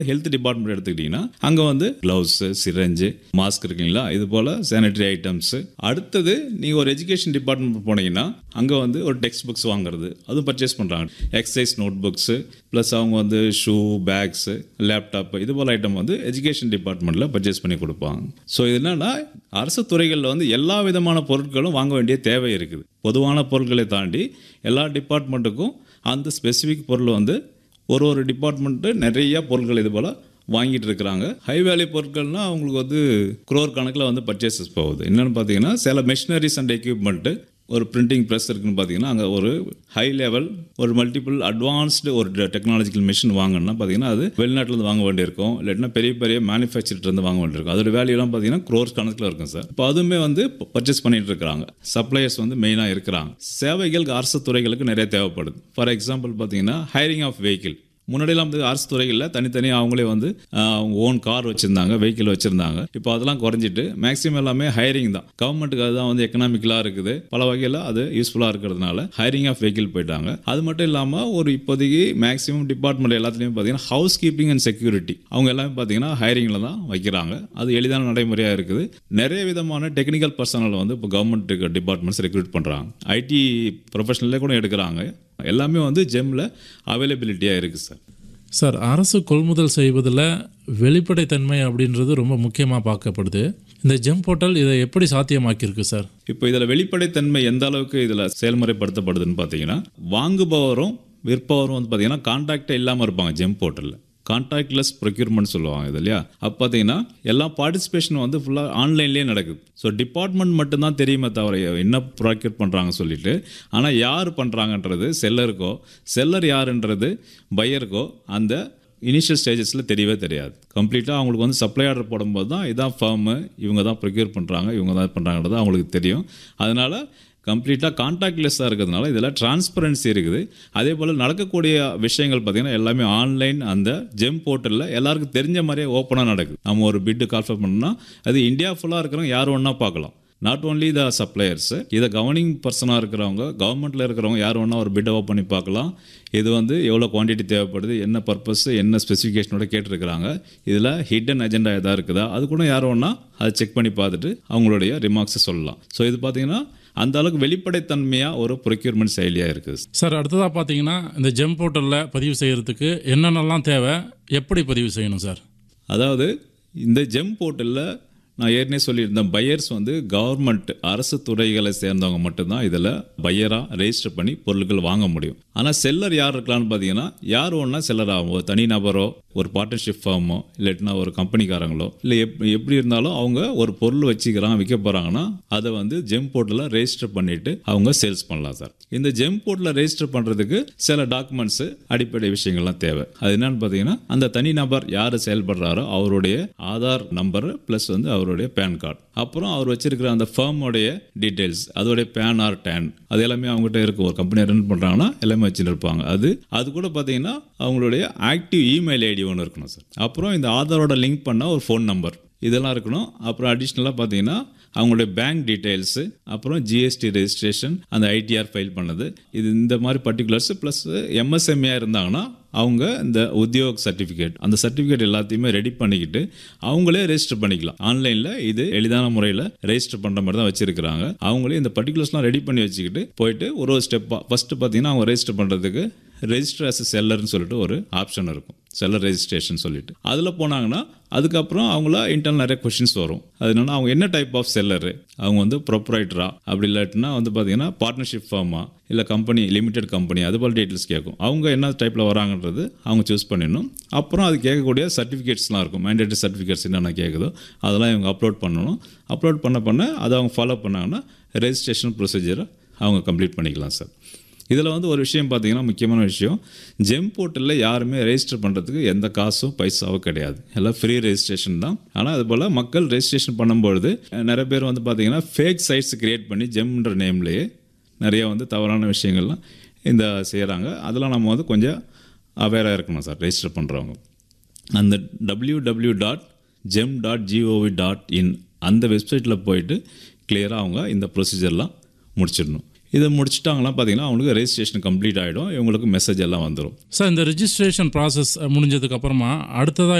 health department எடுத்துக்கிட்டிங்கன்னா அங்கே வந்து க்ளவுஸு சிரஞ்சு மாஸ்க் இருக்குங்களா இது போல் சானிட்டரி ஐட்டம்ஸு அடுத்தது நீங்கள் ஒரு எஜுகேஷன் டிபார்ட்மெண்ட் போனீங்கன்னா அங்கே வந்து ஒரு டெக்ஸ்ட் புக்ஸ் வாங்குறது அதுவும் பர்ச்சேஸ் பண்ணுறாங்க எக்ஸசைஸ் நோட் புக்ஸு ப்ளஸ் அவங்க வந்து ஷூ பேக்ஸு லேப்டாப் இது போல் ஐட்டம் வந்து எஜுகேஷன் டிபார்ட்மெண்ட்டில் பர்ச்சேஸ் பண்ணி கொடுப்பாங்க ஸோ இது என்னன்னா அரசு துறைகளில் வந்து எல்லா விதமான பொருட்களும் வாங்க வேண்டிய தேவை இருக்குது பொதுவான பொருட்களை தாண்டி எல்லா டிபார்ட்மெண்ட்டுக்கும் அந்த ஸ்பெசிஃபிக் பொருள் வந்து ஒரு ஒரு டிபார்ட்மெண்ட்டு நிறைய பொருட்கள் இது போல் வாங்கிட்டு இருக்கிறாங்க ஹை வேல்யூ பொருட்கள்னால் அவங்களுக்கு வந்து குரோர் கணக்கில் வந்து பர்ச்சேசஸ் போகுது என்னென்னு பார்த்தீங்கன்னா சில மெஷினரிஸ் அண்ட் எக்யூப்மெண்ட்டு ஒரு பிரிண்டிங் ப்ரெஸ் இருக்குன்னு பார்த்தீங்கன்னா அங்கே ஒரு ஹை லெவல் ஒரு மல்டிபிள் அட்வான்ஸ்டு ஒரு டெக்னாலஜிக்கல் மிஷின் வாங்கணும்னா பார்த்தீங்கன்னா அது வெளிநாட்டிலேருந்து வாங்க வேண்டியிருக்கும் இல்லாட்டினா பெரிய பெரிய மேனுஃபேக்சர்லேருந்து வாங்க வேண்டியிருக்கும் அதோட வேல்யூலாம் பார்த்தீங்கன்னா க்ரோர்ஸ் கணக்கில் இருக்கும் சார் இப்போ அதுவுமே வந்து பர்ச்சேஸ் பண்ணிட்டு இருக்காங்க சப்ளையர்ஸ் வந்து மெயினாக இருக்கிறாங்க சேவைகள் அரசு துறைகளுக்கு நிறைய தேவைப்படுது ஃபார் எக்ஸாம்பிள் பார்த்தீங்கன்னா ஹைரிங் ஆஃப் வெஹிக்கிள் முன்னாடியெல்லாம் வந்து அரசு துறைகளில் தனித்தனியாக அவங்களே வந்து ஆஹ், அவங்க ஓன் கார் வச்சுருந்தாங்க வெஹிக்கிள் வச்சுருந்தாங்க இப்போ அதெல்லாம் குறைஞ்சிட்டு மேக்ஸிமம் எல்லாமே ஹைரிங் தான் கவர்மெண்ட்டுக்கு அதுதான் வந்து எக்கனாமிக்கலாக இருக்குது பல வகையில் அது யூஸ்ஃபுல்லாக இருக்கிறதுனால ஹைரிங் ஆஃப் வெஹிக்கிள் போயிட்டாங்க அது மட்டும் இல்லாமல் ஒரு இப்போதைக்கு மேக்ஸிமம் டிபார்ட்மெண்ட் எல்லாத்துலேயும் பார்த்தீங்கன்னா ஹவுஸ் கீப்பிங் அண்ட் செக்யூரிட்டி அவங்க எல்லாமே பார்த்தீங்கன்னா ஹைரிங்கில் தான் வைக்கிறாங்க அது எளிதான நடைமுறையாக இருக்குது நிறைய விதமான டெக்னிக்கல் பர்சனல் வந்து இப்போ கவர்மெண்ட் டிபார்ட்மெண்ட்ஸ் ரெக்ரூட் பண்ணுறாங்க ஐடி ப்ரொஃபஷனலே கூட எடுக்கிறாங்க எல்லாமே வந்து ஜெம்மில் அவைலபிலிட்டியாக இருக்குது சார் சார் அரசு கொள்முதல் செய்வதில் வெளிப்படைத்தன்மை அப்படின்றது ரொம்ப முக்கியமாக பார்க்கப்படுது இந்த ஜெம் போர்ட்டல் இதை எப்படி சாத்தியமாக்கியிருக்கு சார் இப்போ இதில் வெளிப்படைத்தன்மை எந்த அளவுக்கு இதில் செயல்முறைப்படுத்தப்படுதுன்னு பார்த்தீங்கன்னா வாங்குபவரும் விற்பவரும் வந்து பார்த்தீங்கன்னா கான்டாக்டே இல்லாமல் இருப்பாங்க ஜெம் போர்ட்டலில் கான்டாக்ட்லெஸ் ப்ரொக்யூர்மெண்ட் சொல்லுவாங்க இது இல்லையா அப்போ பார்த்தீங்கன்னா எல்லா பார்ட்டிசிபேஷன் வந்து ஃபுல்லாக ஆன்லைன்லேயே நடக்குது ஸோ டிபார்ட்மெண்ட் மட்டும்தான் தெரியுமே தவிர என்ன ப்ராக்யூர் பண்ணுறாங்க சொல்லிட்டு ஆனால் யார் பண்ணுறாங்கன்றது செல்லருக்கோ செல்லர் யாருன்றது பையருக்கோ அந்த இனிஷியல் ஸ்டேஜஸில் தெரியவே தெரியாது கம்ப்ளீட்டாக அவங்களுக்கு வந்து சப்ளை ஆர்டர் போடும்போது தான் இதான் ஃபார்மு இவங்க தான் ப்ரொக்யூர் பண்ணுறாங்க இவங்க தான் பண்ணுறாங்கன்றது அவங்களுக்கு தெரியும் அதனால் கம்ப்ளீட்டாக கான்டாக்ட்லெஸ்ஸாக இருக்கிறதுனால இதில் டிரான்ஸ்பரன்சி இருக்குது அதே போல் நடக்கக்கூடிய விஷயங்கள் பார்த்திங்கன்னா எல்லாமே ஆன்லைன் அந்த ஜெம் போர்ட்டலில் எல்லாருக்கும் தெரிஞ்ச மாதிரியே ஓப்பனாக நடக்குது நம்ம ஒரு பிட்டு கால்ஃபர் பண்ணோம்னா அது இந்தியா ஃபுல்லாக இருக்கிறவங்க யார் ஒன்றா பார்க்கலாம் நாட் ஓன்லி த சப்ளையர்ஸ் இதை கவர்னிங் பர்சனாக இருக்கிறவங்க கவர்மெண்ட்டில் இருக்கிறவங்க யார் வேணா ஒரு பிட் ஓப்பன் பண்ணி பார்க்கலாம் இது வந்து எவ்வளோ குவான்டிட்டி தேவைப்படுது என்ன பர்பஸ் என்ன ஸ்பெசிஃபிகேஷனோட கேட்டிருக்கிறாங்க இதில் ஹிடன் அஜெண்டா எதாவது இருக்குதா அது கூட யார் வேணா அதை செக் பண்ணி பார்த்துட்டு அவங்களுடைய ரிமார்க்ஸை சொல்லலாம் ஸோ இது பார்த்தீங்கன்னா அந்த அளவுக்கு வெளிப்படைத்தன்மையாக ஒரு ப்ரொக்யூர்மெண்ட் செயலியாக இருக்குது சார் அடுத்ததாக பார்த்தீங்கன்னா இந்த ஜெம் போர்ட்டலில் பதிவு செய்கிறதுக்கு என்னென்னலாம் தேவை எப்படி பதிவு செய்யணும் சார் அதாவது இந்த ஜெம் போர்ட்டலில் நான் ஏற்கனவே சொல்லியிருந்தேன் பையர்ஸ் வந்து கவர்மெண்ட் அரசு துறைகளை சேர்ந்தவங்க மட்டும்தான் இதில் பையராக ரெஜிஸ்டர் பண்ணி பொருட்கள் வாங்க முடியும் ஆனால் செல்லர் யார் இருக்கலாம்னு பார்த்தீங்கன்னா யார் ஒன்றா செல்லர் ஆகும் ஒரு தனி நபரோ ஒரு பார்ட்னர்ஷிப் ஃபார்மோ இல்லாட்டினா ஒரு கம்பெனிக்காரங்களோ இல்லை எப் எப்படி இருந்தாலும் அவங்க ஒரு பொருள் வச்சுக்கிறாங்க விற்க போகிறாங்கன்னா அதை வந்து ஜெம் போர்ட்டில் ரெஜிஸ்டர் பண்ணிட்டு அவங்க சேல்ஸ் பண்ணலாம் சார் இந்த ஜெம் போர்ட்டில் ரெஜிஸ்டர் பண்ணுறதுக்கு சில டாக்குமெண்ட்ஸு அடிப்படை விஷயங்கள்லாம் தேவை அது என்னன்னு பார்த்தீங்கன்னா அந்த தனி நபர் யார் செயல்படுறாரோ அவருடைய ஆதார் நம்பர் ப்ளஸ் வந்து அவருடைய பேன் கார்டு அப்புறம் அவர் வச்சிருக்கிற அந்த ஃபேமோடைய டீட்டெயில்ஸ் அதோடைய பேன் ஆர் டேன் அது எல்லாமே அவங்ககிட்ட இருக்கும் ஒரு கம்பெனி ரன் பண்ணுறாங்கன்னா எல்லாமே வச்சுட்டு இருப்பாங்க அது அது கூட பார்த்தீங்கன்னா அவங்களுடைய ஆக்டிவ் இமெயில் ஐடி ஒன்று இருக்கணும் சார் அப்புறம் இந்த ஆதாரோட லிங்க் பண்ண ஒரு ஃபோன் நம்பர் இதெல்லாம் இருக்கணும் அப்புறம் அடிஷ்னலாக பார்த்தீங்கன்னா அவங்களுடைய பேங்க் டீட்டெயில்ஸு அப்புறம் ஜிஎஸ்டி ரெஜிஸ்ட்ரேஷன் அந்த ஐடிஆர் ஃபைல் பண்ணது இது இந்த மாதிரி பர்டிகுலர்ஸ் ப்ளஸ் எம்எஸ்எம்ஏ இருந்தாங்கன்னா அவங்க இந்த உத்தியோக் சர்டிஃபிகேட் அந்த சர்டிஃபிகேட் எல்லாத்தையுமே ரெடி பண்ணிக்கிட்டு அவங்களே ரெஜிஸ்டர் பண்ணிக்கலாம் ஆன்லைனில் இது எளிதான முறையில் ரெஜிஸ்டர் பண்ணுற மாதிரி தான் வச்சிருக்கிறாங்க அவங்களே இந்த பர்டிகுலர்ஸ்லாம் ரெடி பண்ணி வச்சுக்கிட்டு போயிட்டு ஒரு ஒரு ஸ்டெப்பாக ஃபஸ்ட்டு பார்த்தீங்கன்னா அவங்க ரெஜிஸ்டர் பண்ணுறதுக்கு ரெஜிஸ்டர் அஸ் செல்லர்னு சொல்லிட்டு ஒரு ஆப்ஷன் இருக்கும் செல்லர் ரெஜிஸ்ட்ரேஷன் சொல்லிட்டு அதில் போனாங்கன்னா அதுக்கப்புறம் அவங்கள இன்டர்னல் நிறைய கொஷின்ஸ் வரும் அது என்னன்னா அவங்க என்ன டைப் ஆஃப் செல்லரு அவங்க வந்து ப்ரொப்ரைட்டரா அப்படி இல்லாட்டினா வந்து பார்த்தீங்கன்னா பார்ட்னர்ஷிப் ஃபார்மா இல்லை கம்பெனி லிமிடெட் கம்பெனி அது போல் டீட்டெயில்ஸ் கேட்கும் அவங்க என்ன டைப்பில் வராங்கன்றது அவங்க சூஸ் பண்ணிடணும் அப்புறம் அது கேட்கக்கூடிய சர்டிஃபிகேட்ஸ்லாம் இருக்கும் மேண்டேட்டரி சர்டிஃபிகேட்ஸ் என்னென்ன கேட்குதோ அதெல்லாம் இவங்க அப்லோட் பண்ணணும் அப்லோட் பண்ண பண்ண அதை அவங்க ஃபாலோ பண்ணாங்கன்னா ரெஜிஸ்ட்ரேஷன் ப்ரொசீஜரை அவங்க கம்ப்ளீட் பண்ணிக்கலாம் சார் இதில் வந்து ஒரு விஷயம் பார்த்தீங்கன்னா முக்கியமான விஷயம் ஜெம் போர்ட்டலில் யாருமே ரெஜிஸ்டர் பண்ணுறதுக்கு எந்த காசும் பைசாவும் கிடையாது எல்லாம் ஃப்ரீ ரெஜிஸ்ட்ரேஷன் தான் ஆனால் அது போல் மக்கள் ரெஜிஸ்ட்ரேஷன் பண்ணும்பொழுது அஹ், நிறைய பேர் வந்து பார்த்தீங்கன்னா ஃபேக் சைட்ஸ் கிரியேட் பண்ணி ஜெம்ன்ற நேம்லேயே நிறைய வந்து தவறான விஷயங்கள்லாம் இந்த செய்கிறாங்க அதெல்லாம் நம்ம வந்து கொஞ்சம் அவேராக இருக்கணும் சார் ரெஜிஸ்டர் பண்ணுறவங்க அந்த W W dot GeM dot GOV dot in அந்த வெப்சைட்டில் போயிட்டு கிளியராக அவங்க இந்த ப்ரொசீஜர்லாம் முடிச்சிடணும் இதை முடிச்சிட்டாங்கன்னா பார்த்தீங்கன்னா அவங்களுக்கு ரெஜிஸ்ட்ரேஷன் கம்ப்ளீட் ஆகிடும் இவங்களுக்கு மெசேஜ் எல்லாம் வந்துடும் சார் இந்த ரெஜிஸ்ட்ரேஷன் ப்ராசஸ் முடிஞ்சதுக்கு அப்புறமா அடுத்ததாக